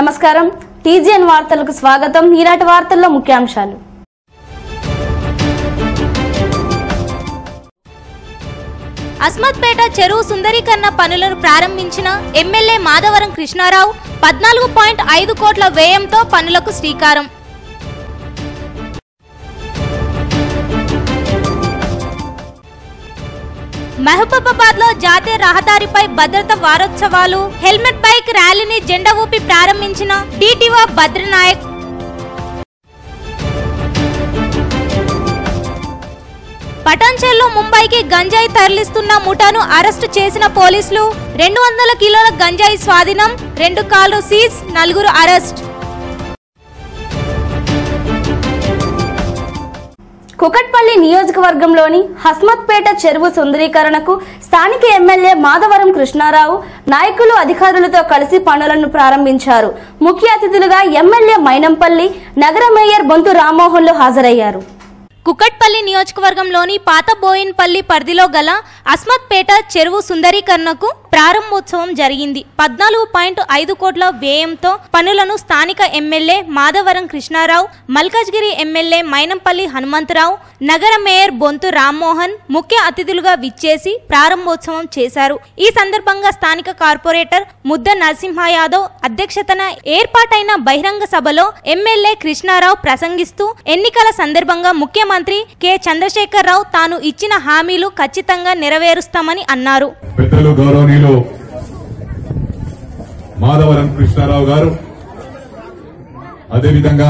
నమస్కారం టీజీఎన్ వార్తలకు స్వాగతం ఈనాటి వార్తల్లో ముఖ్యాంశాలు అస్మత్పేట చెరువు సుందరీకరణ పనులను ప్రారంభించిన ఎమ్మెల్యే మాధవరం కృష్ణారావు పద్నాలుగు పాయింట్ ఐదు కోట్ల వ్యయంతో పనులకు శ్రీకారం మహబూబాబాద్ లో జాతీయ రహదారిపై భద్రత వారోత్సవాలు హెల్మెట్ బైక్ ర్యాలీని జెండా ఊపి ప్రారంభించిన డిటిఓ భద్రనాయక్ పటాన్చెల్లో ముంబైకి గంజాయి తరలిస్తున్న ముఠాను అరెస్టు చేసిన పోలీసులు రెండు వందల కిలోల గంజాయి స్వాధీనం రెండు కార్లు సీజ్ నలుగురు అరెస్ట్ కుకట్పల్లి నియోజకవర్గంలోని హస్మత్పేట చెరువు సుందరీకరణకు స్థానిక ఎమ్మెల్యే మాధవరం కృష్ణారావు నాయకులు అధికారులతో కలిసి పనులను ప్రారంభించారు ముఖ్య అతిథులుగా ఎమ్మెల్యే మైనంపల్లి నగర మేయర్ బొంతు రామ్మోహన్లు హాజరయ్యారు కుకట్పల్లి నియోజకవర్గంలోని పాత బోయిన్పల్లి పరిధిలో గల అస్మత్పేట చెరువు సుందరీకరణకు ప్రారంభోత్సవం జరిగింది పద్నాలుగు పాయింట్ ఐదు కోట్ల వ్యయంతో పనులను స్థానిక ఎమ్మెల్యే మాధవరం కృష్ణారావు మల్కాజ్గిరి ఎమ్మెల్యే మైనంపల్లి హనుమంతరావు నగర మేయర్ బొంతు రామ్మోహన్ ముఖ్య అతిథులుగా విచ్చేసి ప్రారంభోత్సవం చేశారు ఈ సందర్భంగా స్థానిక కార్పొరేటర్ ముద్ద నరసింహ యాదవ్ అధ్యక్షతన ఏర్పాటైన బహిరంగ సభలో ఎమ్మెల్యే కృష్ణారావు ప్రసంగిస్తూ ఎన్నికల సందర్భంగా ముఖ్యమంత్రి కె చంద్రశేఖరరావు తాను ఇచ్చిన హామీలు ఖచ్చితంగా నెరవేరుస్తామని అన్నారు పెద్దలు గౌరవనీయులు మాధవరం కృష్ణారావు గారు అదేవిధంగా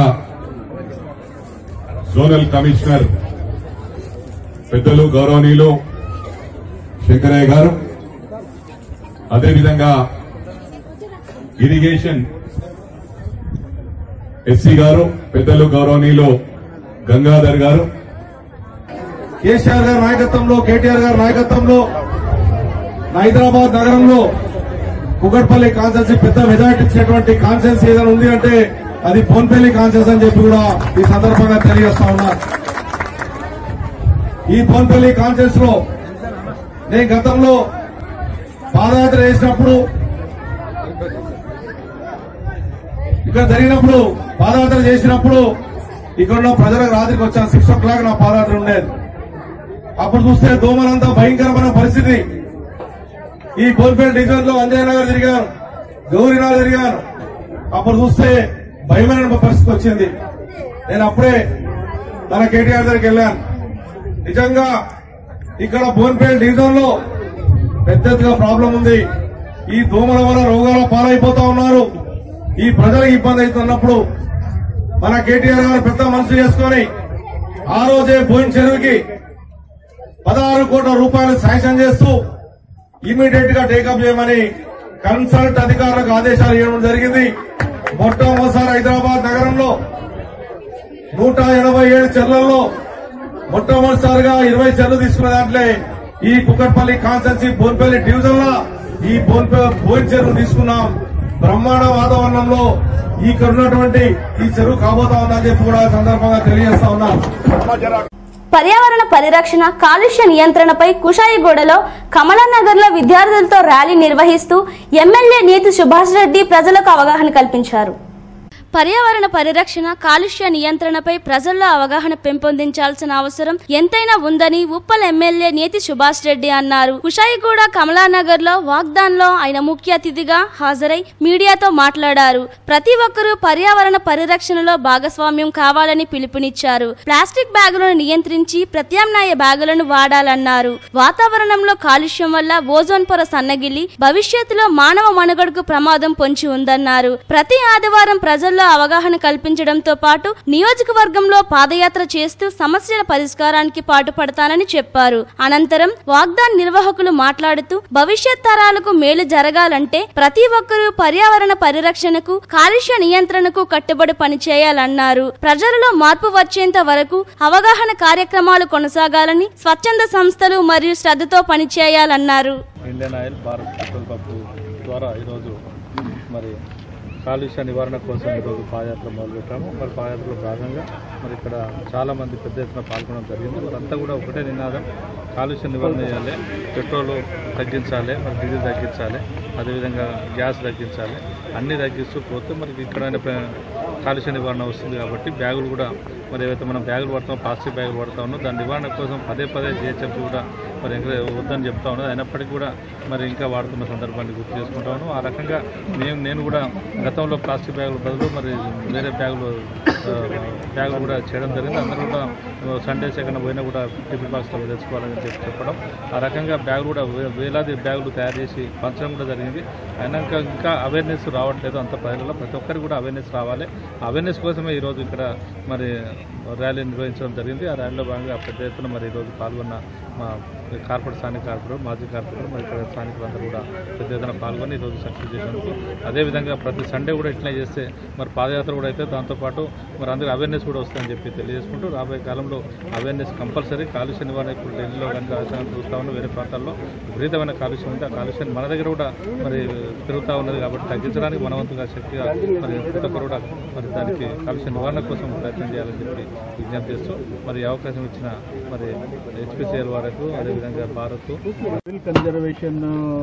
జోనల్ కమిషనర్ పెద్దలు గౌరవనీయులు శంకరయ్య గారు అదేవిధంగా ఇరిగేషన్ ఎస్సీ గారు పెద్దలు గౌరవనీయులు గంగాధర్ గారు కేసీఆర్ గారి నాయకత్వంలో కేటీఆర్ గారి నాయకత్వంలో హైదరాబాద్ నగరంలో కుగట్పల్లి కాన్సెన్సీ పెద్ద మెజార్టీ ఇచ్చినటువంటి కాన్సెన్స్ ఏదైనా ఉంది అంటే అది పోన్పల్లి కాన్సెన్స్ అని చెప్పి కూడా ఈ సందర్భంగా తెలియజేస్తా ఉన్నా ఈ పోన్పల్లి కాన్సెన్స్ లో నేను గతంలో పాదయాత్ర చేసినప్పుడు ఇక్కడ జరిగినప్పుడు పాదయాత్ర చేసినప్పుడు ఇక్కడ ఉన్న ప్రజలకు రాత్రికి వచ్చాను సిక్స్ ఓ క్లాక్ నా పాదయాత్ర ఉండేది అప్పుడు చూస్తే దోమలంతా భయంకరమైన పరిస్థితి ఈ బోల్పేట డివిజన్ లో అంజయ్ నగర్ తిరిగాను గౌరీనగర్ తిరిగాను అప్పుడు చూస్తే భయమైన పరిస్థితి వచ్చింది నేను అప్పుడే మన కేటీఆర్ దగ్గరికి వెళ్ళాను నిజంగా ఇక్కడ బోన్పేట డివిజన్ లో పెద్ద ఎత్తుగా ప్రాబ్లం ఉంది ఈ దోమల వల్ల రోగాల పాలైపోతా ఉన్నారు ఈ ప్రజలకు ఇబ్బంది అవుతున్నప్పుడు మన కేటీఆర్ గారు పెద్ద మనసు చేసుకొని ఆ రోజే బోయిన చెరువుకి పదహారు కోట్ల రూపాయలు శాంక్షన్ చేస్తూ ఇమీడియట్ గా టేకప్ చేయమని కన్సల్ట్ అధికారులకు ఆదేశాలు ఇవ్వడం జరిగింది మొట్టమొదటిసారి హైదరాబాద్ నగరంలో నూట ఎనభై ఏడు చెర్లల్లో మొట్టమొదటిసారిగా ఇరవై చెర్లు తీసుకున్న దాంట్లో ఈ కుక్కట్పల్లి కాన్సెన్సీ బోన్పల్లి డివిజన్ లో ఈ బోన్ప బోన్ చెరువు తీసుకున్నాం బ్రహ్మాండ వాతావరణంలో ఇక్కడ ఉన్నటువంటి ఈ చెరువు కాబోతా ఉందని చెప్పి కూడా ఈ సందర్భంగా తెలియజేస్తా ఉన్నాం పర్యావరణ పరిరక్షణ కాలుష్య నియంత్రణపై కుషాయిగూడలో కమలానగర్ లో విద్యార్థులతో ర్యాలీ నిర్వహిస్తూ ఎమ్మెల్యే నీతి సుభాష్ రెడ్డి ప్రజలకు అవగాహన కల్పించారు పర్యావరణ పరిరక్షణ కాలుష్య నియంత్రణపై ప్రజల్లో అవగాహన పెంపొందించాల్సిన అవసరం ఎంతైనా ఉందని ఉప్పల్ ఎమ్మెల్యే నేతి సుభాష్ రెడ్డి అన్నారు కుషాయిగూడ కమలానగర్ లో వాగ్దాన్ లో ఆయన ముఖ్య అతిథిగా హాజరై మీడియాతో మాట్లాడారు ప్రతి ఒక్కరూ పర్యావరణ పరిరక్షణలో భాగస్వామ్యం కావాలని పిలుపునిచ్చారు ప్లాస్టిక్ బ్యాగులను నియంత్రించి ప్రత్యామ్నాయ బ్యాగులను వాడాలన్నారు వాతావరణంలో కాలుష్యం వల్ల ఓజోన్ పొర సన్నగిల్లి భవిష్యత్తులో మానవ మనుగడకు ప్రమాదం పొంచి ఉందన్నారు ప్రతి ఆదివారం ప్రజల్లో అవగాహన కల్పించడంతో పాటు నియోజకవర్గంలో పాదయాత్ర చేస్తూ సమస్యల పరిష్కారానికి పాటుపడతానని చెప్పారు అనంతరం వాగ్దాన్ నిర్వాహకులు మాట్లాడుతూ భవిష్యత్ తరాలకు మేలు జరగాలంటే ప్రతి ఒక్కరూ పర్యావరణ పరిరక్షణకు కాలుష్య నియంత్రణకు కట్టుబడి పనిచేయాలన్నారు ప్రజలలో మార్పు వచ్చేంత వరకు అవగాహన కార్యక్రమాలు కొనసాగాలని స్వచ్ఛంద సంస్థలు మరియు శ్రద్ధతో పనిచేయాలన్నారు Indian oil Bharat petrol pump ద్వారా ఈరోజు మరి కాలుష్య నివారణ కోసం ఈరోజు పాదయాత్ర మొదలుపెట్టాము మరి పాదయాత్రలో భాగంగా మరి ఇక్కడ చాలామంది పెద్ద ఎత్తున పాల్గొనడం జరిగింది వారంతా కూడా ఒకటే నినాదం కాలుష్య నివారణ చేయాలి పెట్రోల్ తగ్గించాలి మరి డీజిల్ తగ్గించాలి అదేవిధంగా గ్యాస్ తగ్గించాలి అన్నీ తగ్గిస్తూ పోతే మనకి ఇక్కడ కాలుష్య నివారణ వస్తుంది కాబట్టి బ్యాగులు కూడా మరి ఏవైతే మనం బ్యాగులు పడతామో ప్లాస్టిక్ బ్యాగులు పడతా ఉన్నాం దాని నివారణ కోసం పదే పదే జిహెచ్ఎఫ్ కూడా మరి ఇంకా వద్దని చెప్తా ఉన్నది అయినప్పటికీ కూడా మరి ఇంకా వాడుతున్న సందర్భాన్ని గుర్తు చేసుకుంటా ఉన్నాం ఆ రకంగా మేము నేను కూడా గతంలో ప్లాస్టిక్ బ్యాగుల బదులు మరి వేరే బ్యాగులు ఆ, బ్యాగులు కూడా చేయడం జరిగింది అందరూ కూడా సండేస్ ఎక్కడ పోయినా కూడా టిఫిన్ బాక్స్లో తెచ్చుకోవాలని చెప్పి చెప్పడం ఆ రకంగా బ్యాగులు కూడా వే- వేలాది బ్యాగులు తయారు చేసి పంచడం కూడా జరిగింది అయినాక ఇంకా అవేర్నెస్ రావట్లేదు అంత ప్రజలలో ప్రతి ఒక్కరికి కూడా అవేర్నెస్ రావాలి అవేర్నెస్ కోసమే ఈరోజు ఇక్కడ మరి ర్యాలీ నిర్వహించడం జరిగింది ఆ ర్యాలీలో భాగంగా పెద్ద ఎత్తున మరి ఈరోజు పాల్గొన్న మా కార్పొరేట్ స్థానిక కార్పొరేటర్ మాజీ కార్పొరేటర్ మరి ఇక్కడ స్థానికులందరూ కూడా పెద్ద ఎత్తున పాల్గొని ఈరోజు సక్సెస్ చేసినందుకు అదేవిధంగా ప్రతి సండే కూడా ఇట్లా చేస్తే మరి పాదయాత్ర కూడా అయితే దాంతోపాటు మరి అందరికి అవేర్నెస్ కూడా వస్తుందని చెప్పి తెలియజేసుకుంటూ రాబోయే కాలంలో అవేర్నెస్ కంపల్సరీ కాలుష్య నివారణ ఇప్పుడు ఢిల్లీలో కానీ రాజధాని చూస్తా ఉన్న వేరే ప్రాంతాల్లో విపరీతమైన కాలుష్యం ఉంది ఆ కాలుష్యాన్ని మన దగ్గర కూడా మరి పెరుగుతూ ఉన్నది కాబట్టి తగ్గించడానికి మనవంతుగా శక్తిగా మరి ప్రతి ఒక్కరు కూడా మరి దానికి కాలుష్య నివారణ కోసం ప్రయత్నం చేయాలని చెప్పి విజ్ఞప్తి చేస్తూ మరి ఈ అవకాశం ఇచ్చిన మరి హెచ్పిసిఎల్ వారికి అదేవిధంగా భారత్ సివిల్ కన్జర్వేషన్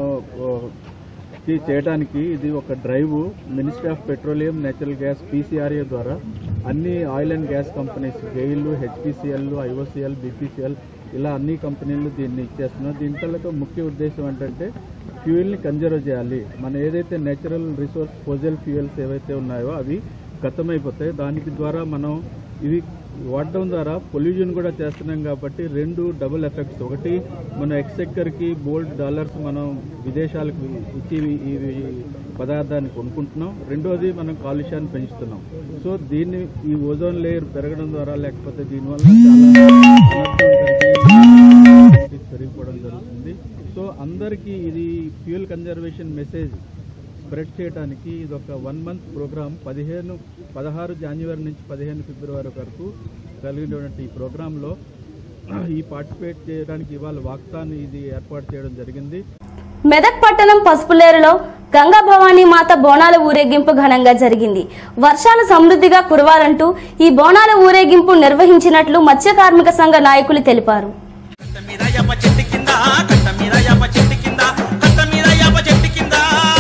కి చేయడానికి ఇది ఒక drive ministry of petroleum natural gas PCRA ద్వారా అన్ని oil and gas companies GAIL HPCL IOCL BPCL ఇలా అన్ని కంపెనీలు దీన్ని ఇచ్చేస్తున్నారు దీంట్లో ముఖ్య ఉద్దేశం ఏంటంటే ఫ్యూయల్ని కన్జర్వ్ చేయాలి మన ఏదైతే నేచురల్ రిసోర్స్ ఫోజల్ ఫ్యూయల్స్ ఏవైతే ఉన్నాయో అవి గతమైపోతాయి దానికి ద్వారా మనం ఇవి వాడడం ద్వారా పొల్యూషన్ కూడా చేస్తున్నాం కాబట్టి రెండు డబుల్ ఎఫెక్ట్స్ ఒకటి మన ఎక్స్చెక్కర్కి బోల్డ్ డాలర్స్ మనం విదేశాలకు ఇచ్చి ఈ ఈ పదార్థాన్ని కొనుక్కుంటున్నాం రెండోది మనం కాలుష్యాన్ని పెంచుతున్నాం సో దీన్ని ఈ ఓజోన్ లేయర్ పెరగడం ద్వారా లేకపోతే దీనివల్ల చాలా అనర్థం కలిగి పెరిగిపోవడం జరుగుతుంది సో అందరికీ ఇది ఫ్యూయల్ కన్జర్వేషన్ మెసేజ్ స్ప్రెడ్ చేయడానికి ఇది ఒక వన్ మంత్ ప్రోగ్రామ్ పదిహేను పదహారు జనవరి నుంచి పదిహేను ఫిబ్రవరి వరకు కలిగినటువంటి ఈ ప్రోగ్రాంలో ఈ పార్టిసిపేట్ చేయడానికి ఇవాళ వాక్తాన్ని ఇది ఏర్పాటు చేయడం జరిగింది మెదక్ పట్టణం పసుపులేరులో గంగా భవానీ మాత బోనాల ఊరేగింపు ఘనంగా జరిగింది వర్షాలు సమృద్ధిగా కురవాలంటూ ఈ బోనాల ఊరేగింపు నిర్వహించినట్లు మత్స్య కార్మిక సంఘ నాయకులు తెలిపారు కట్ట మీద యాప చెట్టు కింద కట్ట మీద యాప చెట్టు కింద కట్ట మీద యాప చెట్టు కింద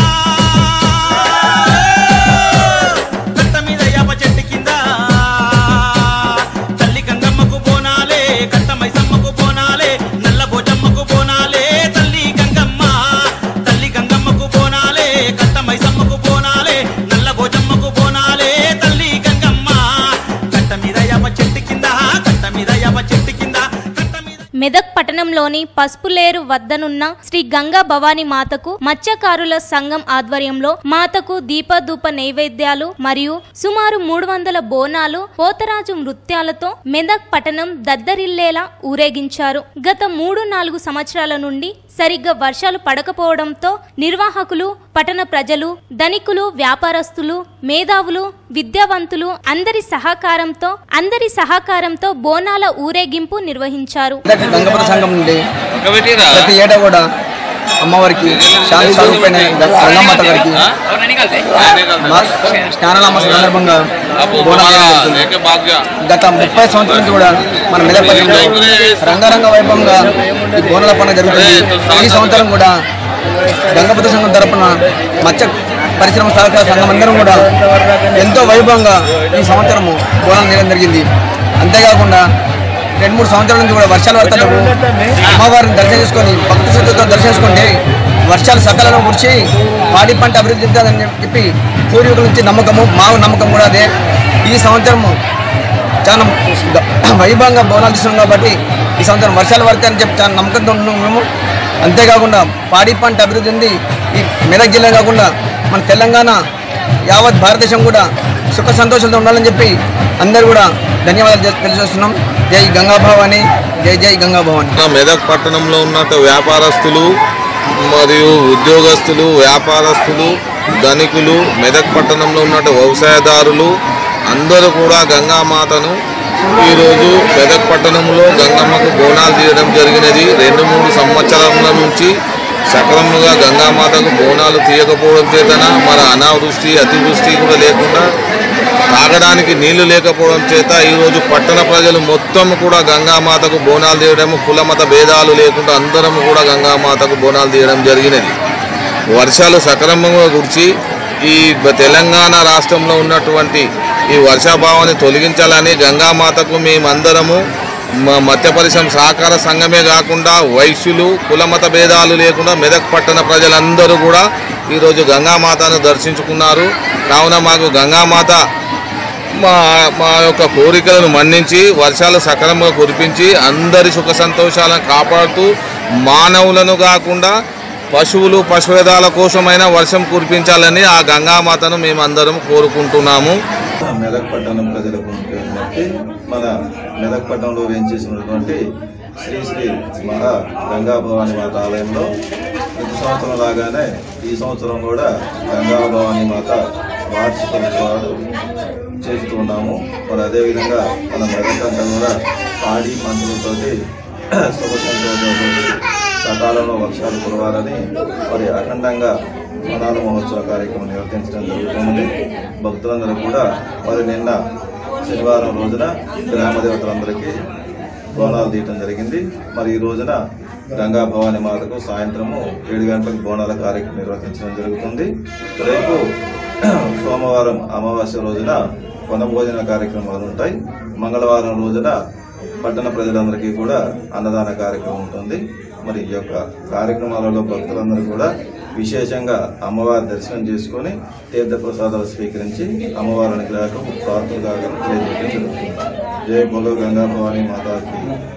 కట్ట మీద యాప చెట్టు కింద తల్లి గంగమ్మకు బోనాలే కట్ట మైసమ్మకు బోనాలే నల్ల బోజమ్మకు బోనాలే తల్లి గంగమ్మ తల్లి గంగమ్మకు బోనాలే కట్ట మైసమ్మకు బోనాలే నల్ల బోజమ్మకు బోనాలే తల్లి గంగమ్మ కట్ట మీద యాప చెట్టు కింద కట్ట మీద యాప చెట్టు కింద కట్ట మీద మెదక్ పట్టణంలోని పసుపులేరు వద్దనున్న శ్రీ గంగా భవానీ మాతకు మత్స్యకారుల సంఘం ఆధ్వర్యంలో మాతకు దీపధూప నైవేద్యాలు మరియు సుమారు మూడు వందల బోనాలు పోతరాజు నృత్యాలతో మెదక్ పట్టణం దద్దరిల్లేలా ఊరేగించారు గత మూడు నాలుగు సంవత్సరాల నుండి సరిగ్గా వర్షాలు పడకపోవడంతో నిర్వాహకులు పట్టణ ప్రజలు ధనికులు వ్యాపారస్తులు మేధావులు విద్యావంతులు అందరి సహకారంతో అందరి సహకారంతో బోనాల ఊరేగింపు నిర్వహించారు గంగపత సంఘం నుండి ప్రతి ఏటా కూడా అమ్మవారికి శాంతి స్వరూపైన గంగమ్మత గారికి మా- స్నానాల సందర్భంగా బోనం చేయడం జరుగుతుంది. గత ముప్పై సంవత్సరాల నుంచి కూడా మన మెదపల్లిలో రంగరంగ వైభవంగా ఈ బోనాల పండుగ జరుగుతుంది ఈ సంవత్సరం కూడా గంగపత సంఘం తరపున మత్స్య పరిశ్రమ సహకార సంఘం అందరం కూడా ఎంతో వైభవంగా ఈ సంవత్సరము బోనాలు చేయడం జరిగింది అంతేకాకుండా రెండు మూడు సంవత్సరాల నుంచి కూడా వర్షాలు పడుతున్నప్పుడు అమ్మవారిని దర్శనం చేసుకొని భక్తి శ్రద్ధతో దర్శనం చేసుకుంటే వర్షాలు సకాలంలో కురిచి పాడి పంట అభివృద్ధి చెందుతుందని చెప్పి పూర్వీకుల నుంచి నమ్మకము మా నమ్మకం కూడా అదే ఈ సంవత్సరము చాలా గ- వైభవంగా బోనాలు ఇస్తున్నాం కాబట్టి ఈ సంవత్సరం వర్షాలు పడతాయని చెప్పి చాలా నమ్మకంతో ఉన్నాం మేము అంతేకాకుండా పాడి పంట అభివృద్ధి చెంది ఈ మెదక్ జిల్లా కాకుండా మన తెలంగాణ యావత్ భారతదేశం కూడా సుఖ సంతోషాలతో ఉండాలని చెప్పి అందరూ కూడా ధన్యవాదాలు తె- తెలియజేస్తున్నాం జై గంగా భవాని జై జై గంగా భవాని మన మెదక్ పట్టణంలో ఉన్న వ్యాపారస్తులు మరియు ఉద్యోగస్తులు వ్యాపారస్తులు ధనికులు మెదక్ పట్టణంలో ఉన్న వ్యవసాయదారులు అందరూ కూడా గంగామాతను ఈరోజు మెదక్ పట్టణంలో గంగమ్మకు బోనాలు తీయడం జరిగినది రెండు మూడు సంవత్సరాల నుంచి సక్రమంగా గంగామాతకు బోనాలు తీయకపోవడం చేతన మరి అనావృష్టి అతివృష్టి కూడా లేకుండా తాగడానికి నీళ్లు లేకపోవడం చేత ఈరోజు పట్టణ ప్రజలు మొత్తం కూడా గంగామాతకు బోనాలు తీయడం కులమత భేదాలు లేకుండా అందరం కూడా గంగామాతకు బోనాలు తీయడం జరిగినది వర్షాలు సక్రమంగా కురిచి ఈ బ- తెలంగాణ రాష్ట్రంలో ఉన్నటువంటి ఈ వర్షాభావాన్ని తొలగించాలని గంగామాతకు మేమందరము మ- మత్స్య పరిశ్రమ సహకార సంఘమే కాకుండా వైశ్యులు కులమత భేదాలు లేకుండా మెదక్ పట్టణ ప్రజలందరూ కూడా ఈరోజు గంగామాతను దర్శించుకున్నారు కావున మాకు గంగామాత మా మా యొక్క కోరికలను మన్నించి వర్షాలు సక్రమంగా కురిపించి అందరి సుఖ సంతోషాలను కాపాడుతూ మానవులను కాకుండా పశువులు పశువేదాల కోసమైనా వర్షం కురిపించాలని ఆ గంగామాతను మేమందరం కోరుకుంటున్నాము మెదక్ పట్టణం ప్రజలకు ముఖ్యమైనటువంటి మన మెదక్ పట్టణంలో వేయించేసినటువంటి శ్రీ శ్రీ మహా గంగా భవాని మాత ఆలయంలో ప్రతి సంవత్సరం లాగానే ఈ సంవత్సరం కూడా గంగా భవాని మాత వార్షిక ఉత్సవాలు చేస్తూ ఉన్నాము మరి అదేవిధంగా మన మెదక్ అంతా కూడా పాడి పంటలతోటి శుభ సంతోషాలతోటి సకాలంలో వర్షాలు కురవాలని మరి అఖండంగా వనాల మహోత్సవ కార్యక్రమం నిర్వహించడం జరుగుతుంది భక్తులందరూ కూడా మరి నిన్న శనివారం రోజున గ్రామ దేవతలందరికీ బోనాలు తీయటం జరిగింది మరి ఈ రోజున గంగా భవాని మాతకు సాయంత్రము ఏడు గంటలకు బోనాల కార్యక్రమం నిర్వహించడం జరుగుతుంది రేపు సోమవారం అమావాస్య రోజున వనభోజన కార్యక్రమాలు ఉంటాయి మంగళవారం రోజున పట్టణ ప్రజలందరికీ కూడా అన్నదాన కార్యక్రమం ఉంటుంది మరి ఈ యొక్క కార్యక్రమాలలో భక్తులందరూ కూడా విశేషంగా అమ్మవారి దర్శనం చేసుకొని తీర్థ ప్రసాదాలు స్వీకరించి అమ్మవారి అనుగ్రహం ప్రార్థన కాగలం తెలియజేయడం జరుగుతుంది జయ బోలో గంగా భవానీ మాతాకి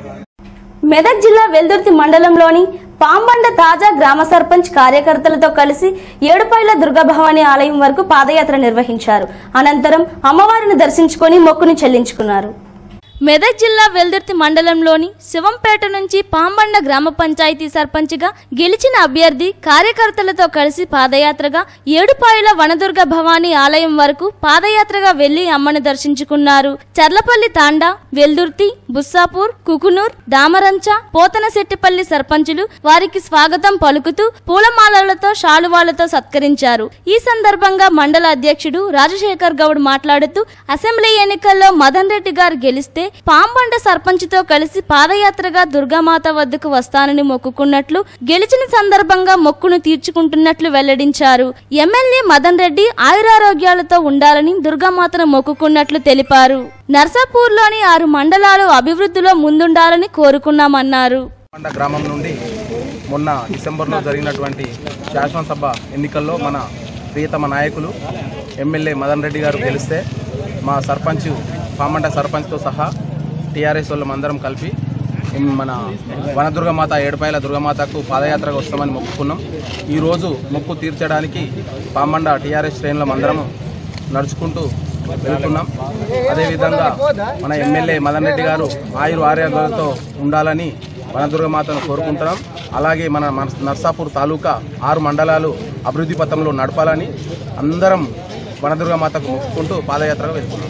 మెదక్ జిల్లా వెల్దుర్తి మండలంలోని పాంబండ తాజా గ్రామ సర్పంచ్ కార్యకర్తలతో కలిసి ఏడుపాయల దుర్గాభవాని ఆలయం వరకు పాదయాత్ర నిర్వహించారు అనంతరం అమ్మవారిని దర్శించుకొని మొక్కును చెల్లించుకున్నారు మెదక్ జిల్లా వెల్దుర్తి మండలంలోని శివంపేట నుంచి పాంబండ గ్రామ పంచాయతీ సర్పంచ్గా గెలిచిన అభ్యర్థి కార్యకర్తలతో కలిసి పాదయాత్రగా ఏడుపాయల వనదుర్గ భవానీ ఆలయం వరకు పాదయాత్రగా వెళ్లి అమ్మను దర్శించుకున్నారు చర్లపల్లి తాండా వెల్దుర్తి బుస్సాపూర్ కుకునూర్ దామరంచ పోతనశెట్టిపల్లి సర్పంచులు వారికి స్వాగతం పలుకుతూ పూలమాలలతో శాలువాలతో సత్కరించారు ఈ సందర్భంగా మండల అధ్యక్షుడు రాజశేఖర్ గౌడ్ మాట్లాడుతూ అసెంబ్లీ ఎన్నికల్లో మదన్ రెడ్డి గారు గెలిస్తే పాంబండ సర్పంచ్తో కలిసి పాదయాత్రగా దుర్గామాత వద్దకు వస్తానని మొక్కుకున్నట్లు గెలిచిన సందర్భంగా మొక్కును తీర్చుకుంటున్నట్లు వెల్లడించారు ఎమ్మెల్యే మదన్ రెడ్డి ఆయురారోగ్యాలతో ఉండాలని దుర్గామాతను మొక్కుకున్నట్లు తెలిపారు నర్సాపూర్లోని ఆరు మండలాలు అభివృద్ధిలో ముందుండాలని కోరుకున్నామన్నారు కొండ గ్రామం నుండి మొన్న డిసెంబర్లో జరిగినటువంటి శాసనసభ ఎన్నికల్లో మన ప్రియతమ నాయకులు ఎమ్మెల్యే మదన్ రెడ్డి గారు గెలిస్తే మా సర్పంచ్ పామండ సర్పంచ్తో సహా టీఆర్ఎస్ వాళ్ళం అందరం కలిపి ఉమ్, మన వనదుర్గమాత ఏడుపాయల దుర్గమాతకు పాదయాత్రకు వస్తామని మొక్కుకున్నాం ఈరోజు మొక్కు తీర్చడానికి పామండ టీఆర్ఎస్ శ్రేణులం అందరము నడుచుకుంటూ వెళ్తున్నాం అదేవిధంగా మన ఎమ్మెల్యే మదన్ రెడ్డి గారు ఆయురు ఆరోగ్యాలతో ఉండాలని వనదుర్గమాతను కోరుకుంటున్నాం అలాగే మన మన నర్సాపూర్ తాలూకా ఆరు మండలాలు అభివృద్ధి పథంలో నడపాలని అందరం వనదుర్గమాతకు మొక్కుకుంటూ పాదయాత్రగా వెళ్తున్నాం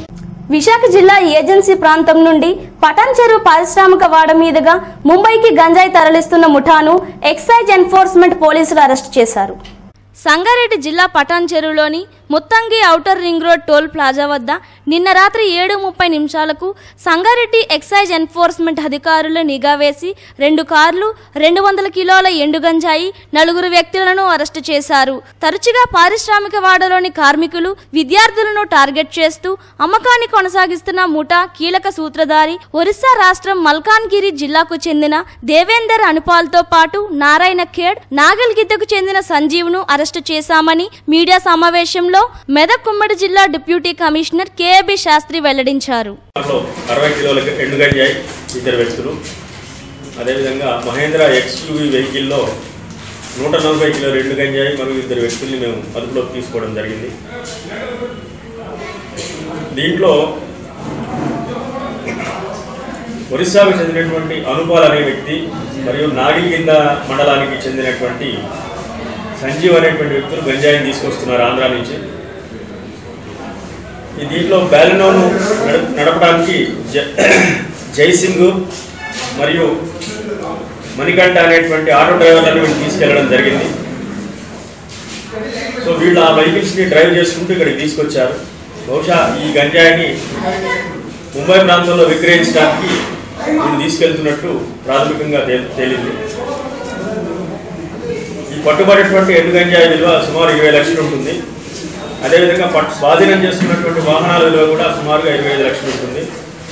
విశాఖ జిల్లా ఏజెన్సీ ప్రాంతం నుండి పటాన్ చెరువు పారిశ్రామిక వాడ మీదుగా ముంబైకి గంజాయి తరలిస్తున్న ముఠాను ఎక్సైజ్ ఎన్ఫోర్స్మెంట్ పోలీసులు అరెస్టు చేశారు సంగారెడ్డి జిల్లా పటాన్ చెరువులోని Muthangi outer ring road toll plaza వద్ద నిన్న రాత్రి ఏడు ముప్పై నిమిషాలకు సంగారెడ్డి ఎక్సైజ్ ఎన్ఫోర్స్మెంట్ అధికారులు నిఘా వేసి రెండు కార్లు రెండు వందల కిలోల ఎండు గంజాయి నలుగురు వ్యక్తులను అరెస్టు చేశారు తరచుగా పారిశ్రామిక వాడలోని కార్మికులు విద్యార్థులను టార్గెట్ చేస్తూ అమ్మకాన్ని కొనసాగిస్తున్న ముఠా కీలక సూత్రధారి ఒరిస్సా రాష్ట్రం మల్కాన్గిరి జిల్లాకు చెందిన దేవేందర్ అనుపాల్తో పాటు నారాయణ ఖేడ్ నాగల్గిద్దకు చెందిన సంజీవ్ను అరెస్టు చేశామని మీడియా సమావేశంలో మెదక్ ఉమ్మడి జిల్లా డిప్యూటీ కమిషనర్ కేఏబి శాస్త్రి వెల్లడించారు దాంట్లో అరవై కిలోల ఎండు గంజాయి ఇద్దరు వ్యక్తులు అదేవిధంగా మహేంద్ర ఎక్స్యూవీ వెహికల్లో నూట నలభై కిలోల ఎండు గంజాయి మరియు ఇద్దరు వ్యక్తుల్ని మేము అదుపులోకి తీసుకోవడం జరిగింది దీంట్లో ఒరిస్సాకు చెందినటువంటి అనుపాల్ అనే వ్యక్తి మరియు నాగికింద మండలానికి చెందినటువంటి సంజీవ్ అనేటువంటి వ్యక్తులు గంజాయిని తీసుకొస్తున్నారు ఆంధ్ర నుంచి ఈ దీంట్లో బ్యాలెనోను నడ- నడపడానికి జ- జైసింగ్ మరియు మణికంఠ అనేటువంటి ఆటో డ్రైవర్లను వీళ్ళు తీసుకెళ్లడం జరిగింది సో వీళ్ళు ఆ వెహికల్స్ని డ్రైవ్ చేసుకుంటూ ఇక్కడికి తీసుకొచ్చారు బహుశా ఈ గంజాయిని ముంబై ప్రాంతంలో విక్రయించడానికి వీళ్ళు తీసుకెళ్తున్నట్టు ప్రాథమికంగా తే- తేలింది ఈ పట్టుబడినటువంటి ఎండు గంజాయి విలువ సుమారు ఇరవై లక్షలు ఉంటుంది అదేవిధంగా పట్టు స్వాధీనం చేసుకున్నటువంటి వాహనాల విలువ కూడా సుమారుగా ఇరవై ఐదు లక్షలు ఉంటుంది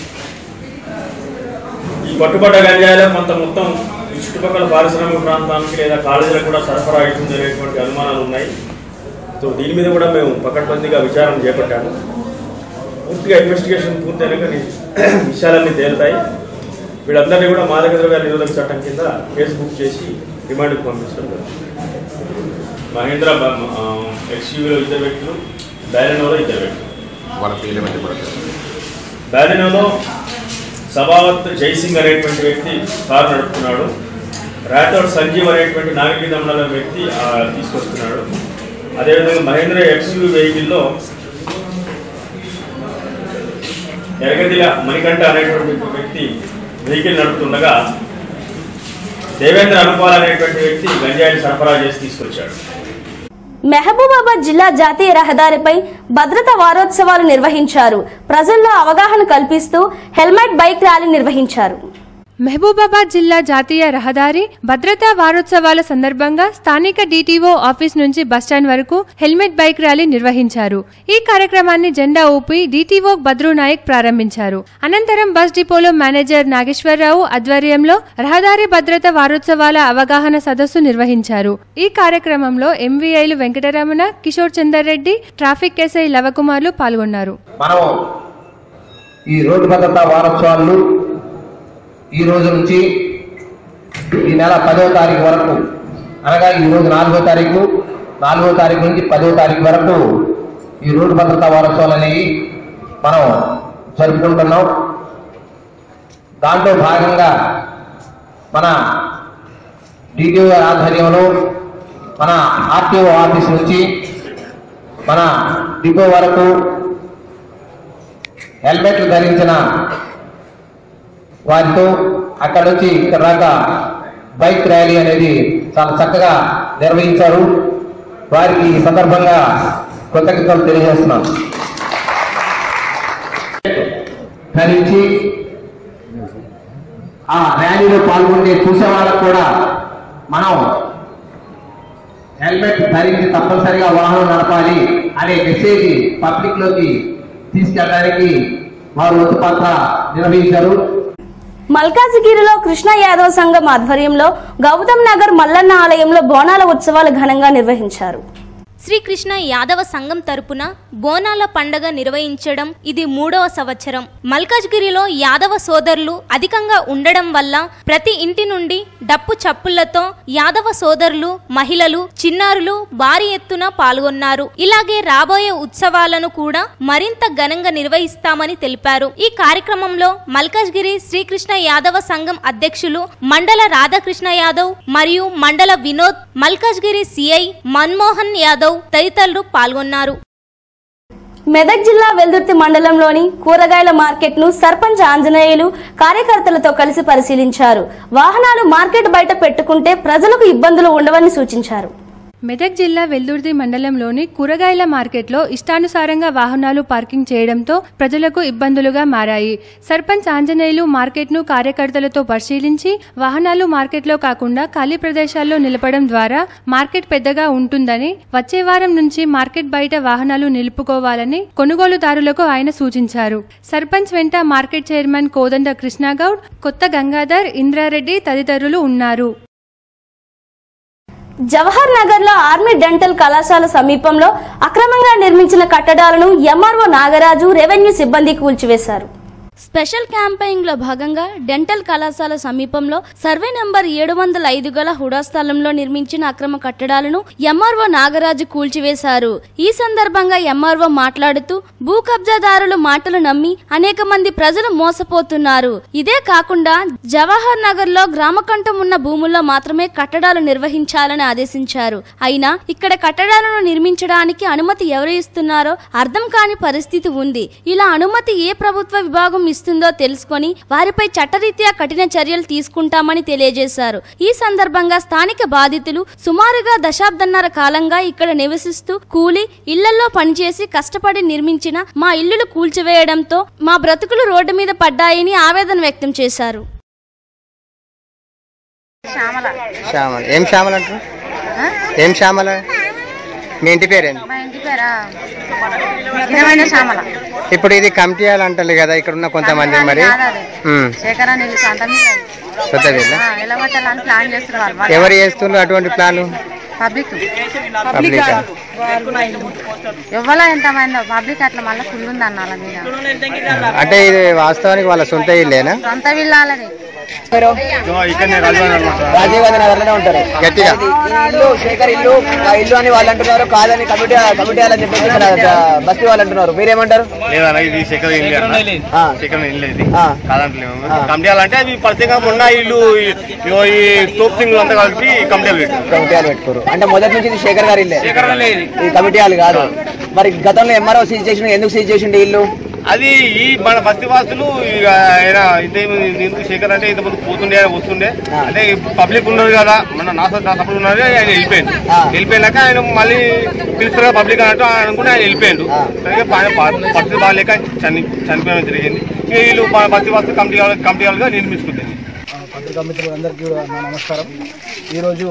ఈ పట్టుబడ్డ గంజాయిలో కొంత మొత్తం ఈ చుట్టుపక్కల పారిశ్రామిక ప్రాంతానికి లేదా కాలేజీలకు కూడా సరఫరా అవుతుంది అనేటువంటి అనుమానాలు ఉన్నాయి సో దీని మీద కూడా మేము పకడ్బందీగా విచారణ చేపట్టాము పూర్తిగా ఇన్వెస్టిగేషన్ పూర్తయినాక ని- విషయాలన్నీ తేలుతాయి వీళ్ళందరినీ కూడా మాదక ద్రవ్యాల నిరోధక చట్టం కింద కేసు బుక్ చేసి రిమాండ్కి పంపించడం జరుగుతుంది మహేంద్ర ఎక్స్యూవీలో ఇద్దరు వ్యక్తులు బ్యాలెనోలో ఇద్దరు వ్యక్తులు వాళ్ళ పేర్లు పెట్టబడతారు బ్యాలెనోలో సభావత్ జైసింగ్ అనేటువంటి వ్యక్తి కారు నడుపుతున్నాడు రాథోడ్ సంజీవ్ అనేటువంటి నాగరిక మండలం వ్యక్తి ఆ, తీసుకొస్తున్నాడు అదేవిధంగా మహేంద్ర ఎక్స్యూ వెహికల్లో ఎరగదిల మణికంఠ అనేటువంటి వ్యక్తి వెహికల్ నడుపుతుండగా దేవేంద్ర అనుపాల్ అనేటువంటి వ్యక్తి గంజాయిని సరఫరా చేసి తీసుకొచ్చాడు మహబూబాబాద్ జిల్లా జాతీయ రహదారిపై భద్రతా వారోత్సవాలు నిర్వహించారు ప్రజల్లో అవగాహన కల్పిస్తూ హెల్మెట్ బైక్ ర్యాలీ నిర్వహించారు మహబూబాబాద్ జిల్లా జాతీయ రహదారి భద్రతా వారోత్సవాల సందర్భంగా స్థానిక డిటిఓ ఆఫీస్ నుంచి బస్టాండ్ వరకు హెల్మెట్ బైక్ ర్యాలీ నిర్వహించారు ఈ కార్యక్రమాన్ని జెండా ఊపి డిటిఓ బద్రు నాయక్ ప్రారంభించారు అనంతరం బస్ డిపోలో మేనేజర్ నాగేశ్వరరావు ఆధ్వర్యంలో రహదారి భద్రత వారోత్సవాల అవగాహన సదస్సు నిర్వహించారు ఈ కార్యక్రమంలో ఎంవీఐలు వెంకటరమణ కిషోర్ చందర్ రెడ్డి ట్రాఫిక్ ఎస్ఐ లవకుమార్లు పాల్గొన్నారు మనం ఈ రోడ్డు భద్రతా వారోత్సవాలు ఈ రోజు నుంచి ఈ నెల పదవ తారీఖు వరకు అనగా ఈ రోజు నాలుగో తారీఖు నాలుగో తారీఖు నుంచి పదవ తారీఖు వరకు ఈ రోడ్డు భద్రతా వారోత్సవాలు అనేవి మనం జరుపుకుంటున్నాం దాంట్లో భాగంగా మన డిటిఓ ఆధ్వర్యంలో మన ఆర్టీఓ ఆఫీస్ నుంచి మన డిపో వరకు హెల్మెట్లు ధరించిన వారితో అక్కడ నుంచి ఇక్కడ దాకా బైక్ ర్యాలీ అనేది చాలా చక్కగా నిర్వహించారు వారికి ఈ సందర్భంగా కృతజ్ఞతలు తెలియజేస్తున్నాం ధరించి ఆ ర్యాలీలో పాల్గొనే చూసే వాళ్ళకు కూడా మనం హెల్మెట్ ధరించి తప్పనిసరిగా వాహనం నడపాలి అనే మెసేజ్ పబ్లిక్ లోకి తీసుకెళ్ళడానికి వారు వంతు పాత్ర నిర్వహించారు మల్కాజిగిరిలో కృష్ణ యాదవ్ సంఘం ఆధ్వర్యంలో గౌతమ్ నగర్ మల్లన్న ఆలయంలో బోనాల ఉత్సవాలు ఘనంగా నిర్వహించారు శ్రీకృష్ణ యాదవ సంఘం తరపున బోనాల పండగ నిర్వహించడం ఇది మూడవ సంవత్సరం మల్కాజ్గిరిలో యాదవ సోదరులు అధికంగా ఉండడం వల్ల ప్రతి ఇంటి నుండి డప్పు చప్పుళ్లతో యాదవ సోదరులు మహిళలు చిన్నారులు భారీ ఎత్తున పాల్గొన్నారు ఇలాగే రాబోయే ఉత్సవాలను కూడా మరింత ఘనంగా నిర్వహిస్తామని తెలిపారు ఈ కార్యక్రమంలో మల్కాజ్గిరి శ్రీకృష్ణ యాదవ సంఘం అధ్యక్షులు మండల రాధాకృష్ణ యాదవ్ మరియు మండల వినోద్ మల్కాజ్గిరి సిఐ మన్మోహన్ యాదవ్ తదితరులు పాల్గొన్నారు మెదక్ జిల్లా వెల్దుర్తి మండలంలోని కూరగాయల మార్కెట్ ను సర్పంచ్ ఆంజనేయులు కార్యకర్తలతో కలిసి పరిశీలించారు వాహనాలు మార్కెట్ బయట పెట్టుకుంటే ప్రజలకు ఇబ్బందులు ఉండవని సూచించారు మెదక్ జిల్లా వెల్దుర్తి మండలంలోని కూరగాయల మార్కెట్లో ఇష్టానుసారంగా వాహనాలు పార్కింగ్ చేయడంతో ప్రజలకు ఇబ్బందులుగా మారాయి సర్పంచ్ ఆంజనేయులు మార్కెట్ను కార్యకర్తలతో పరిశీలించి వాహనాలు మార్కెట్లో కాకుండా ఖాళీ ప్రదేశాల్లో నిలపడం ద్వారా మార్కెట్ పెద్దగా ఉంటుందని వచ్చే వారం నుంచి మార్కెట్ బయట వాహనాలు నిలుపుకోవాలని కొనుగోలుదారులకు ఆయన సూచించారు సర్పంచ్ వెంట మార్కెట్ చైర్మన్ కోదండ కృష్ణగౌడ్ కొత్త గంగాధర్ ఇంద్రారెడ్డి తదితరులు ఉన్నారు జవహర్ నగర్ లో ఆర్మీ డెంటల్ కళాశాల సమీపంలో అక్రమంగా నిర్మించిన కట్టడాలను ఎంఆర్ఓ నాగరాజు రెవెన్యూ సిబ్బంది కూల్చివేశారు స్పెషల్ క్యాంపెయిన్ లో భాగంగా డెంటల్ కళాశాల సమీపంలో సర్వే నంబర్ ఏడు వందల ఐదు గల హుడా స్థలంలో నిర్మించిన అక్రమ కట్టడాలను ఎంఆర్ఓ నాగరాజు కూల్చివేశారు ఈ సందర్భంగా ఎంఆర్ఓ మాట్లాడుతూ భూ కబ్జాదారుల మాటలు నమ్మి అనేక మంది ప్రజలు మోసపోతున్నారు ఇదే కాకుండా జవహర్ నగర్ లో గ్రామకంఠం ఉన్న భూముల్లో మాత్రమే కట్టడాలు నిర్వహించాలని ఆదేశించారు అయినా ఇక్కడ కట్టడాలను నిర్మించడానికి అనుమతి ఎవరు ఇస్తున్నారో అర్థం కాని పరిస్థితి ఉంది ఇలా అనుమతి ఏ ప్రభుత్వ విభాగం ఇస్తుందో తెలుసుకొని వారిపై చట్టరీత్యా కఠిన చర్యలు తీసుకుంటామని తెలియజేశారు ఈ సందర్భంగా స్థానిక బాధితులు సుమారుగా దశాబ్దన్నర కాలంగా ఇక్కడ నివసిస్తూ కూలి ఇళ్లలో పనిచేసి కష్టపడి నిర్మించిన మా ఇల్లులు కూల్చివేయడంతో మా బ్రతుకులు రోడ్డు మీద పడ్డాయని ఆవేదన వ్యక్తం చేశారు శ్యామల ఏం శ్యామల అంటారు ఏం శ్యామల మీ ఇంటి పేరేంటి మా ఇంటి పేరా ఇరవైన శ్యామల ఇప్పుడు ఇది కమిటీ అంటారు కదా ఇక్కడ ఉన్న కొంతమంది మరి కాదు అది. ఉమ్, శేఖర నీళ్ళు సొంత మీద కొత్త వీళ్ళ ఎలా కొట్టాలని ప్లాన్ చేస్తున్నారు వాళ్ళు ఎవరు చేస్తున్నారు అటువంటి ప్లాన్ పబ్లిక్ పబ్లిక్ ఎవరో ఎంతమంది పబ్లిక్ అట్లా మళ్ళీ ఫుల్ ఉంది అన్న వాళ్ళ మీద అంటే ఇది వాస్తవానికి వాళ్ళ సొంత ఇల్లేనా సొంత విల్లాలని రాజీవ్ గాంధీ నగర్లోనే ఉంటారు గట్టిగా. ఈ ఇల్లు శేఖర్ ఇల్లు ఆ ఇల్లు అని వాళ్ళు అంటున్నారు కాదని కమిటీ కమిటీ వాళ్ళని చెప్పేసి ఇక్కడ బస్తీ వాళ్ళు అంటున్నారు మీరేమంటారు లేదన్న ఇది శేఖర్ ఇల్లు అన్న. ఆ. శేఖర్ ఇల్లు ఇది ఆ. కాదంటలేము కమిటీలు అంటే అవి ప్రత్యేకంగా ఉన్న ఇల్లు ఈ- ఇగో ఈ తోపు సింగులు అంతా కలిపి కమిటీలు పెట్టారు కమిటీ వాళ్ళు పెట్టుకోరు అంటే మొదటి నుంచి ఇది శేఖర్ గారి ఇల్లే శేఖర్ గారి ఇల్లు. ఈ కమిటీ వాళ్ళు కాదు మరి గతంలో ఎంఆర్ఓ సీజ్ చేసిన ఎందుకు సీజ్ చేసిండు ఈ ఇల్లు అది ఈ మన బస్తీ వాసులు ఇక ఆయన ఇంతే ఎందుకు శేఖర్ అంటే ఇంత ముందు పోతుండే ఆయన వస్తుండే అంటే పబ్లిక్ ఉన్నారు కదా మన నా నా తప్పుడు ఉన్నారు ఆయన వెళ్ళిపోయింది వెళ్ళిపోయినాక ఆయన మళ్ళీ పిలుస్తారు పబ్లిక్ అన్నట్టు అనుకుంటే ఆయన వెళ్ళిపోయిండు సరిగ్గా ఆయన ప- పరిస్థితి బాగాలేక చని చనిపోవడం జరిగింది ఇక వీళ్ళు మన బస్తీ వాసులు కమిటీ వాళ్ళ- కమిటీ వాళ్ళుగా నిర్మించుకుంటుంది పత్రికా మిత్రులందరికీ కూడా నా నమస్కారం ఈరోజు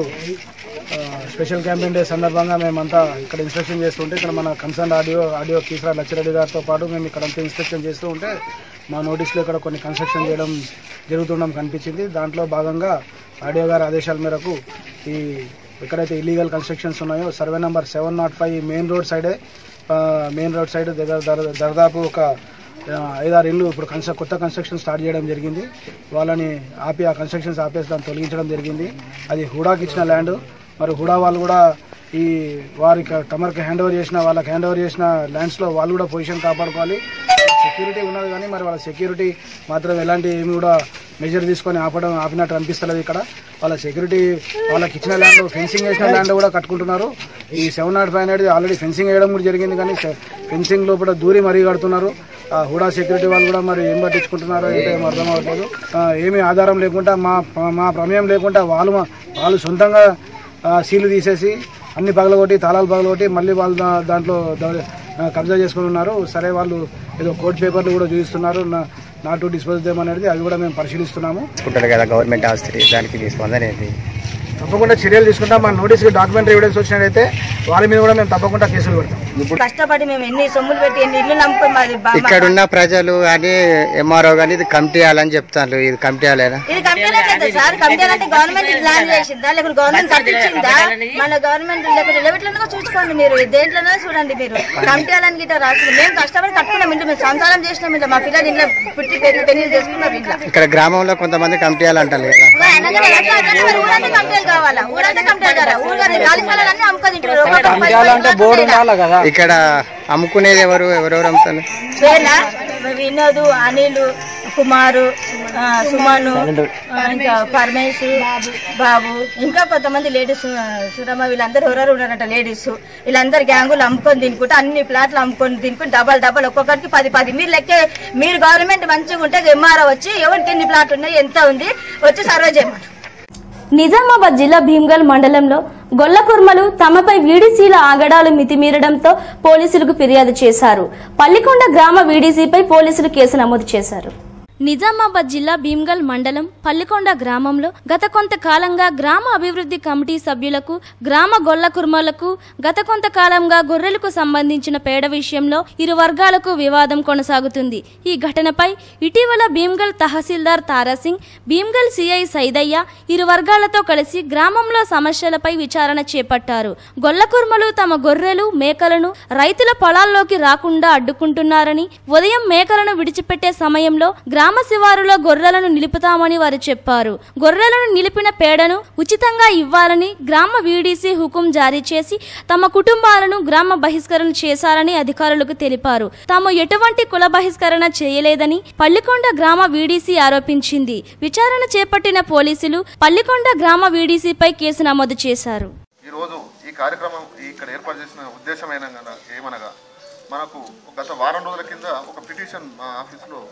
ఆ, స్పెషల్ క్యాంపెయిన్ డే సందర్భంగా మేమంతా ఇక్కడ ఇన్స్పెక్షన్ చేస్తుంటే ఇక్కడ మన concern audio audio Keesara Lachireddy గారితో పాటు మేము ఇక్కడ అంతా ఇన్స్పెక్షన్ చేస్తూ ఉంటే మా నోటీస్లో ఇక్కడ కొన్ని కన్స్ట్రక్షన్ చేయడం జరుగుతుండడం కనిపించింది దాంట్లో భాగంగా ఆడియో గారి ఆదేశాల మేరకు ఈ ఎక్కడైతే ఇల్లీగల్ కన్స్ట్రక్షన్స్ ఉన్నాయో survey number seven nought five main road సైడే మెయిన్ రోడ్ సైడ్ దగ్గర దర- దాదాపు ఒక ఆ, ఐదారు ఇల్లు ఇప్పుడు కన్స్ట్ర కొత్త కన్స్ట్రక్షన్ స్టార్ట్ చేయడం జరిగింది వాళ్ళని ఆపి ఆ కన్స్ట్రక్షన్స్ ఆపేసి దాన్ని తొలగించడం జరిగింది అది హుడాకి ఇచ్చిన ల్యాండ్ మరి హుడా వాళ్ళు కూడా ఈ వారికి తమరికి హ్యాండ్ ఓవర్ చేసిన వాళ్ళకి హ్యాండ్ ఓవర్ చేసిన ల్యాండ్స్లో వాళ్ళు కూడా పొజిషన్ కాపాడుకోవాలి సెక్యూరిటీ ఉన్నది కానీ మరి వాళ్ళ సెక్యూరిటీ మాత్రం ఎలాంటి ఏమి కూడా మెజర్ తీసుకొని ఆపడం ఆపినట్టు అనిపిస్తలేదు ఇక్కడ వాళ్ళ సెక్యూరిటీ వాళ్ళకి ఇచ్చిన ల్యాండ్ ఫెన్సింగ్ వేసిన ల్యాండ్ కూడా కట్టుకుంటున్నారు ఈ సెవెన్ నాట్ ఫైవ్ అనేది ఆల్రెడీ ఫెన్సింగ్ వేయడం కూడా జరిగింది కానీ ఫెన్సింగ్ లోపల దూరి మరీ కడుతున్నారు ఆ హుడా సెక్యూరిటీ వాళ్ళు కూడా మరి ఏం పట్టించుకుంటున్నారో ఏంటో ఏం అర్థం అవ్వట్లేదు ఆ, ఏమీ ఆధారం లేకుండా మా మా ప్రమేయం లేకుండా వాళ్ళు మా- వాళ్ళు సొంతంగా ఆ, సీలు తీసేసి అన్ని పగలగొట్టి తాళాలు పగలగొట్టి మళ్ళీ వాళ్ళు దా- దాంట్లో ద- ఆ, కబ్జా చేసుకుని ఉన్నారు సరే వాళ్ళు ఏదో కోర్టు పేపర్లు కూడా చూపిస్తున్నారు నాట్ టు డిస్పోజ్ దేమ్ అనేది అవి కూడా మేము పరిశీలిస్తున్నాము తీసుకుంటారు కదా గవర్నమెంట్ ఆస్తి దానికి మీ స్పందన ఏంటి తప్పకుండా చర్యలు తీసుకుంటాం మా నోటీస్ డాక్యుమెంటరీ ఎవిడెన్స్ వచ్చినట్టయితే వాళ్ళ మీద కూడా మేము తప్పకుండా కేసులు పెడతాం కష్టపడి మేము ఎన్ని సొమ్ములు పెట్టి ఎన్ని ఇల్లు నమ్ముకొని మాది బా- ఇక్కడ ఉన్న ప్రజలు కానీ ఎంఆర్ఓ కానీ ఇది కమిటీ అని చెప్తాను ఇది కమిటీ అలేనా ఇది కంపెనీ కదా సార్ కంపెనీ అంటే గవర్నమెంట్ ప్లాన్ చేసిందా లేకపోతే గవర్నమెంట్ కట్టించిందా మన గవర్నమెంట్ లేకపోతే లెవెట్లనో చూసుకోండి మీరు దేంట్లోనో చూడండి మీరు కంపెనీ గిట్ట రాసింది మేము కష్టపడి కట్టుకున్నాం ఇంట్లో మేము సంసారం చేసినాం ఇంట్లో మా పిల్లలు ఇంట్లో పుట్టి పెళ్లి పెళ్లి చేసుకున్నారు ఇంట్లో ఇక్కడ గ్రామంలో కొంతమంది కమిటీ అంటారు కదా అనగానే ఎట్లా అంటే మరి ఊరంతా కంపెనీలు కావాలా ఊరంతా కంపెనీలు కదా ఊరు ఖాళీ స్థలాలన్నీ అమ్ముకొని తింటారు ఒక్కొక్క పది పది ప్లాట్లు ఉంటాయి. ఇక్కడ అమ్ముకునేది ఎవరు ఎవరెవరు అమ్ముతారు వేల వినోద్ అనిల్ కుమారు ఆ, సుమను ఆ, ఇంకా పరమేశ్ బాబు ఇంకా కొంతమంది లేడీస్ సురమ్మ వీళ్ళందరూ ఎవరెవరు ఉన్నారంట లేడీస్ వీళ్ళందరు గ్యాంగులు అమ్ముకొని తినుకుంటే అన్ని ప్లాట్లు అమ్ముకొని తినుకుని డబల్ డబల్ ఒక్కొక్కరికి పది పది మీరు లెక్కే మీరు గవర్నమెంట్ మంచిగా ఉంటే ఎంఆర్ఓ వచ్చి ఎవరికి ఎన్ని ప్లాట్లు ఉన్నాయి ఎంత ఉంది వచ్చి సర్వే చేయమని నిజామాబాద్ జిల్లా భీమ్గల్ మండలంలో గొల్లకుర్మలు తమపై వీడీసీల ఆగడాలు మితిమీరడంతో పోలీసులకు ఫిర్యాదు చేశారు పల్లికొండ గ్రామ వీడీసీపై పోలీసులు కేసు నమోదు చేశారు నిజామాబాద్ జిల్లా భీమ్గల్ మండలం పల్లికొండ గ్రామంలో గత కొంతకాలంగా గ్రామ అభివృద్ధి కమిటీ సభ్యులకు గ్రామ గొల్ల కుర్మలకు గత కొంతకాలంగా గొర్రెలకు సంబంధించిన పేడ విషయంలో ఇరు వర్గాలకు వివాదం కొనసాగుతుంది ఈ ఘటనపై ఇటీవల భీమ్గల్ తహసీల్దార్ తారాసింగ్ భీమ్గల్ సిఐ సైదయ్య ఇరు వర్గాలతో కలిసి గ్రామంలో సమస్యలపై విచారణ చేపట్టారు గొల్ల కుర్మలు తమ గొర్రెలు మేకలను రైతుల పొలాల్లోకి రాకుండా అడ్డుకుంటున్నారని ఉదయం మేకలను విడిచిపెట్టే సమయంలో గ్రామ శివారులో గొర్రెలను నిలుపుతామని వారు చెప్పారు గొర్రెలను నిలిపిన పేడను ఉచితంగా ఇవ్వాలని గ్రామ వీడీసీ హుకుం జారీ చేసి తమ కుటుంబాలను గ్రామ బహిష్కరణ చేశారని అధికారులకు తెలిపారు తాము ఎటువంటి కుల బహిష్కరణ చేయలేదని పల్లికొండ గ్రామ వీడీసీ ఆరోపించింది విచారణ చేపట్టిన పోలీసులు పల్లికొండ గ్రామ వీడీసీపై కేసు నమోదు చేశారు ఈరోజు ఈ కార్యక్రమం ఇక్కడ ఏర్పాటు చేసిన ఉద్దేశం ఏనగా ఏమనగా మనకు గత వారం రోజుల కింద ఒక పిటిషన్ మా ఆఫీస్లో ఈ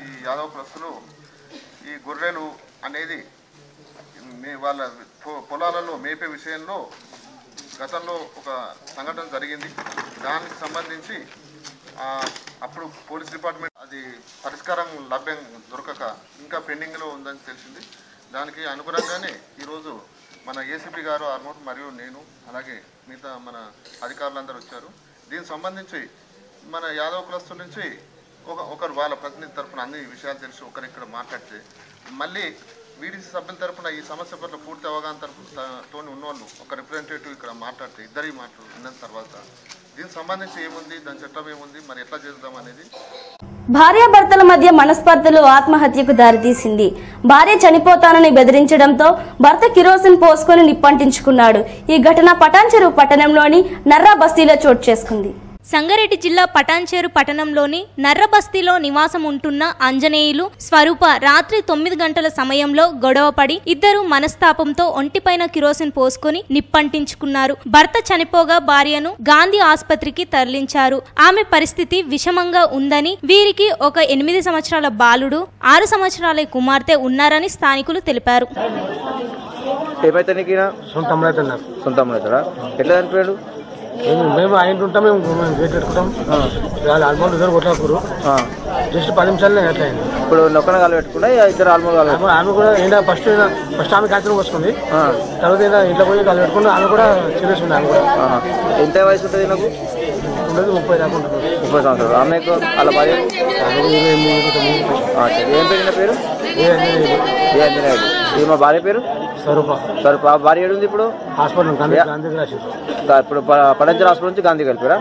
ఈ యాదవ కులస్తులు ఈ గొర్రెలు అనేది మే- వాళ్ళ పొ- పొలాలలో మేపే విషయంలో గతంలో ఒక సంఘటన జరిగింది దానికి సంబంధించి ఆ, అప్పుడు పోలీస్ డిపార్ట్మెంట్ అది పరిష్కారం లభ్యం దొరకక ఇంకా పెండింగ్లో ఉందని తెలిసింది దానికి అనుగుణంగానే ఈరోజు మన ఏసీపీ గారు ఆర్మూర్ మరియు నేను అలాగే మిగతా మన అధికారులందరూ వచ్చారు దీనికి సంబంధించి మన యాదవ కులస్తుల నుంచి ఒక ఒకరు వాళ్ళ ప్రతినిధి తరపున అన్ని విషయాలు తెలిసి ఒకరు ఇక్కడ మాట్లాడితే మళ్ళీ వీడిసి సభ్యుల తరపున ఈ సమస్య పట్ల పూర్తి అవగాహన తరపు తోని ఉన్నవాళ్ళు ఒక రిప్రజెంటేటివ్ ఇక్కడ మాట్లాడితే ఇద్దరి మాటలు విన్న తర్వాత దీనికి సంబంధించి ఏముంది దాని చట్టం ఏముంది మరి ఎట్లా చేద్దాం అనేది భార్యాభర్తల మధ్య మనస్పర్ధలు ఆత్మహత్యకు దారితీసింది భార్య చనిపోతానని బెదిరించడంతో భర్త కిరోసిన్ పోసుకొని నిప్పంటించుకున్నాడు ఈ ఘటన పటాన్చెరు పట్టణంలోని నర్రా బస్తీలో చోటు చేసుకుంది సంగారెడ్డి జిల్లా పటాన్చేరు పట్టణంలోని నర్రబస్తీలో నివాసం ఉంటున్న ఆంజనేయులు స్వరూప రాత్రి తొమ్మిది గంటల సమయంలో గొడవపడి ఇద్దరు మనస్తాపంతో ఒంటిపైన కిరోసిన్ పోసుకొని నిప్పంటించుకున్నారు భర్త చనిపోగా భార్యను గాంధీ ఆసుపత్రికి తరలించారు ఆమె పరిస్థితి విషమంగా ఉందని వీరికి ఒక ఎనిమిది సంవత్సరాల బాలుడు ఆరు సంవత్సరాల కుమార్తె ఉన్నారని స్థానికులు తెలిపారు ఏమైతే నీకు ఈయన? సొంత అమ్మాయి నాకు సొంత అమ్మాయితాడా ఎట్లా చనిపోయాడు మేము మేము ఆయన ఉంటాం మేము మేము గేట్ పెట్టుకుంటాం వాళ్ళు ఆల్మోస్ట్ ఇద్దరు కొట్లాడుకోరు జస్ట్ పది నిమిషాలనే ఎట్లా అయింది ఇప్పుడు నొక్కన కాలు పెట్టుకున్నా ఇక ఇద్దరు ఆల్మోస్ట్ కాలు ఆమె ఆమె కూడా ఏంటో ఫస్ట్ ఫస్ట్ ఆమె క్యాన్సర్ వస్తుంది తర్వాత ఏంటో ఇంట్లో పోయి కాలు పెట్టుకుని ఆమె కూడా సీరియస్ ఉంది ఆమె కూడా ఆహా. ఎంత వయసు ఉంటుంది నాకు ఉండదు ముప్పై దాకా ఉంటుంది ముప్పై సంవత్సరాలు ఆమెకు వాళ్ళ భార్య ఆమెకు ఇరవై ఎనిమిది, ఇరవై తొమ్మిది. ఆ, సరే. ఏం పేరు ఈయన పేరు ఏ అంజనేయులు. ఏ అంజనేయుడు ఇది మా భార్య పేరు స్వరూప స్వరూప ఆ భార్య ఏడుంది ఇప్పుడు హాస్పిటల్ గాంధీ యా. గాంధీ రాశారు గా- ఇప్పుడు ప- పడంచర్ హాస్పిటల్ నుంచి గాంధీ కలిపారా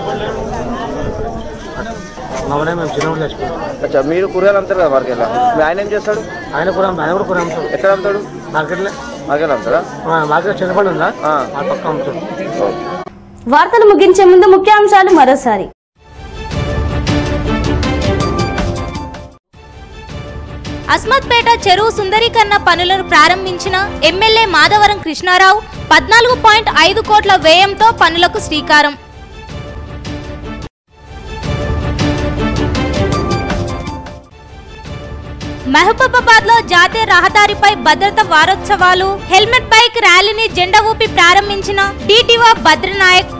మామూలుగా మేము చిన్నప్పుడు చచ్చిపోయాం అచ్చా మీరు కూరగాయలు అమ్ముతారు కదా మార్కెట్లో మీ ఆయన ఏం చేస్తాడు ఆయన కూడా ఆయన కూడా కూడా అమ్ముతాడు ఎక్కడ అమ్ముతాడు మార్కెట్లో మార్కెట్లో అమ్ముతాడా మార్కెట్ చిన్నపడి ఉందా ఆ పక్క అమ్ముతాడు వార్తలు ముగించే ముందు ముఖ్యాంశాలు మరోసారి అస్మత్పేట చెరువు సుందరీకరణ పనులను ప్రారంభించిన ఎమ్మెల్యే మాధవరం కృష్ణారావు పద్నాలుగు పాయింట్ ఐదు కోట్ల వ్యయంతో పనులకు శ్రీకారం మహబూబాబాద్ లో జాతీయ రహదారిపై భద్రత వారోత్సవాలు హెల్మెట్ బైక్ ర్యాలీని జెండా ఊపి ప్రారంభించిన డిటిఓ భద్రనాయక్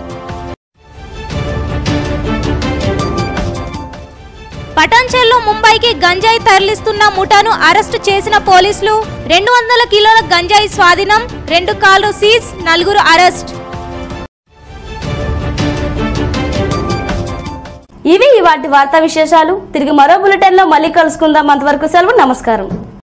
పటాన్చెల్లో ముంబైకి గంజాయి తరలిస్తున్న ముఠాను అరెస్టు చేసిన పోలీసులు రెండు వందల కిలోల గంజాయి స్వాధీనం రెండు కార్లు సీజ్ నలుగురు అరెస్ట్ ఇవి ఇవాటి వార్తా విశేషాలు తిరిగి మరో బులెటిన్ లో మళ్ళీ కలుసుకుందాం అంతవరకు సెలవు నమస్కారం